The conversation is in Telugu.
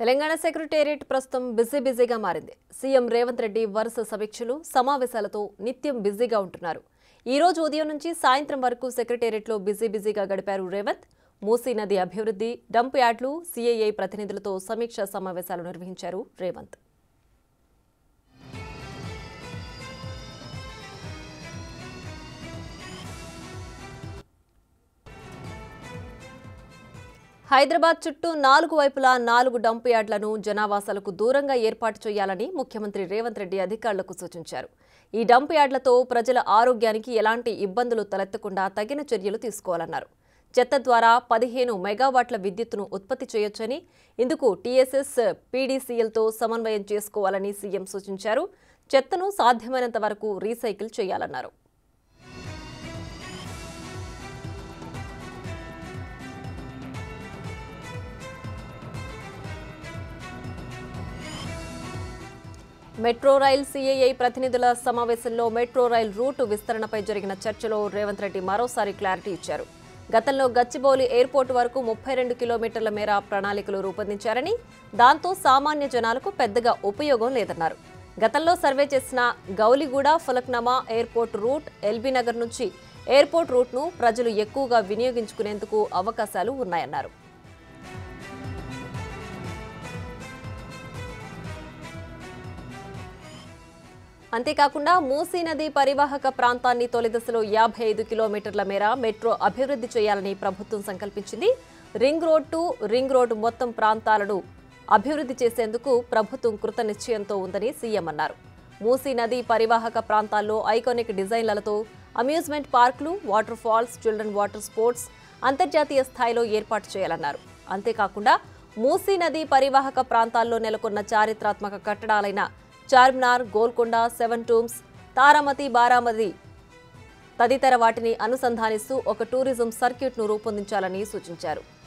తెలంగాణ సెక్రటేరియట్ ప్రస్తుతం బిజీ బిజీగా మారింది సీఎం రేవంత్ రెడ్డి వరుస సమీక్షలు సమావేశాలతో నిత్యం బిజీగా ఉంటున్నారు ఈ రోజు ఉదయం నుంచి సాయంత్రం వరకు సెక్రటేరియట్లో బిజీ బిజీగా గడిపారు రేవంత్ మూసీ నది అభివృద్ధి డంప్ యార్డ్లు సీఐఐ ప్రతినిధులతో సమీక్షా సమావేశాలు నిర్వహించారు రేవంత్ హైదరాబాద్ చుట్టూ నాలుగు వైపులా నాలుగు డంప్ యార్డులను జనావాసాలకు దూరంగా ఏర్పాటు చేయాలని ముఖ్యమంత్రి రేవంత్ రెడ్డి అధికారులకు సూచించారు ఈ డంప్ యార్డులతో ప్రజల ఆరోగ్యానికి ఎలాంటి ఇబ్బందులు తలెత్తకుండా తగిన చర్యలు తీసుకోవాలన్నారు చెత్త ద్వారా పదిహేను మెగావాట్ల విద్యుత్తును ఉత్పత్తి చేయొచ్చని ఇందుకు టీఎస్ఎస్ పీడీసీఎల్తో సమన్వయం చేసుకోవాలని సీఎం సూచించారు చెత్తను సాధ్యమైనంత వరకు రీసైకిల్ చేయాలన్నారు మెట్రో రైల్ సీఐఐ ప్రతినిధుల సమావేశంలో మెట్రో రైల్ రూటు విస్తరణపై జరిగిన చర్చలో రేవంత్ రెడ్డి మరోసారి క్లారిటీ ఇచ్చారు గతంలో గచ్చిబౌలి ఎయిర్పోర్ట్ వరకు ముప్పై రెండు కిలోమీటర్ల మేర ప్రణాళికలు రూపొందించారని దాంతో సామాన్య జనాలకు పెద్దగా ఉపయోగం లేదన్నారు గతంలో సర్వే చేసిన Gowliguda Falaknuma airport route LB Nagar నుంచి ఎయిర్పోర్ట్ రూట్ను ప్రజలు ఎక్కువగా వినియోగించుకునేందుకు అవకాశాలు ఉన్నాయన్నారు అంతేకాకుండా మూసీ నది పరివాహక ప్రాంతాన్ని తొలి దశలో యాభై ఐదు కిలోమీటర్ల మేర మెట్రో అభివృద్ధి చేయాలని ప్రభుత్వం సంకల్పించింది ring road to ring road మొత్తం ప్రాంతాలను అభివృద్ధి చేసేందుకు ప్రభుత్వం కృత నిశ్చయంతో ఉందని సీఎం అన్నారు మూసీ నది పరివాహక ప్రాంతాల్లో ఐకానిక్ డిజైన్లతో అమ్యూజ్మెంట్ పార్కులు water falls children water sports అంతర్జాతీయ స్థాయిలో ఏర్పాటు చేయాలన్నారు అంతేకాకుండా మూసీ నది పరివాహక ప్రాంతాల్లో నెలకొన్న చారిత్రాత్మక కట్టడాలైన చార్మినార్ గోల్కొండ సెవెన్ టూమ్స్ తారామతి బారామతి తదితర వాటిని అనుసంధానిస్తూ ఒక టూరిజం సర్క్యూట్ను రూపొందించాలని సూచించారు